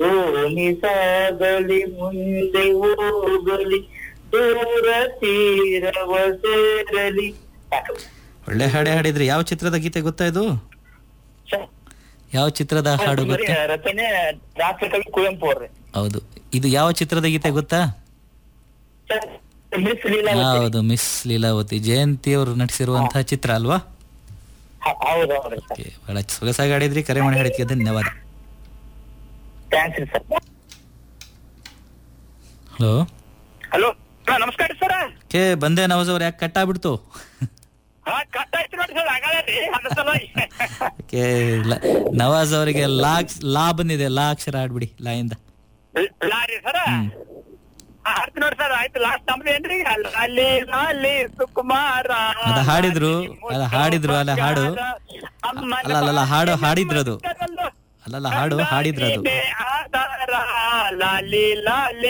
ದೋಣಿ ಸಾಗಲಿ ಮುಂದೆ ಹೋಗಲಿ ದೂರ ತೀರವ ಸೇರಲಿ ಸಾಕು. ಒಳ್ಳೆ ಹಾಡೆ ಹಾಡಿದ್ರಿ ಯಾವ ಚಿತ್ರದ ಗೀತೆ ಗೊತ್ತಾ ಇದು ಸರ್, ಯಾವ ಚಿತ್ರದ ಹಾಡು ಬರೀ ಗೊತ್ತಾ ರಚನೆ ರಾಷ್ಟ್ರಕವಿ ಕುವೆಂಪು ಅವ್ರಿ ಹೌದು ಇದು ಯಾವ ಚಿತ್ರದ ಗೀತೆ ಗೊತ್ತಾ ಸರ್, ಮಿಸ್ ಲೀಲಾವತಿ ಹೌದು ಮಿಸ್ ಲೀಲಾವತಿ ಜಯಂತಿ ಅವರು ನಟಿಸಿರುವಂತಹ ಚಿತ್ರ ಅಲ್ವಾ ಹ- ಹೌದು ಹೌದ್ರಿ ಸರ್ ಓಕೆ ಬಹಳ ಸೊಗಸಾಗಿ ಹಾಡಿದ್ರಿ ಕರೆ ಮಾಡಿ ಹಾಡಿದ್ಕೆ ಧನ್ಯವಾದ ಥ್ಯಾಂಕ್ಸ್ ರೀ ಸರ್ ಹಲೋ ಹಲೋ ನಮಸ್ಕಾರ ಸರ್ ಕೆ ಬಂದೆ ನವಾಜ್ ಅವ್ರು ಯಾಕೆ ಕಟ್ಟಾಗ್ಬಿಡ್ತು ಹಾ ಕಟ್ ಆಯ್ತು ನೋಡಿ ಸರ್ ಆಗಲ್ಲ ರೀ ಅದ್ರ ಸಲುವಾಗಿ ಕೆ ನವಾಜ್ ಅವರಿಗೆ ಲಾ ಲಾ ಬಂದಿದೆ ಲಾ ಅಕ್ಷರ ಆಡ್ಬಿಡಿ ಲಾಯಿಂದ ಲಾರಿ ಸರ ಆಯ್ತು ನೋಡಿ ಸರ್ ಆಯ್ತು ಲಾಸ್ಟ್ ನಮ್ದು ಏನ್ರಿ ಅಲ್ಲ- ಅಲ್ಲಿ ಅಲ್ಲಿ ಸುಕುಮಾರ ಅದ ಹಾಡಿದ್ರು, ಅದ ಹಾಡಿದ್ರು, ಅಲ್ಲ ಹಾಡು. ಅಲ್ಲ, ಅಲ್ಲ, ಅಲ್ಲ, ಹಾಡು ಹಾಡಿದ್ರದು. ಅಲ್ಲಲ್ಲ ಹಾಡು ಹಾಡಿದ್ರದು ಆಧಾರ ಲಾಲಿ ಲಾಲಿ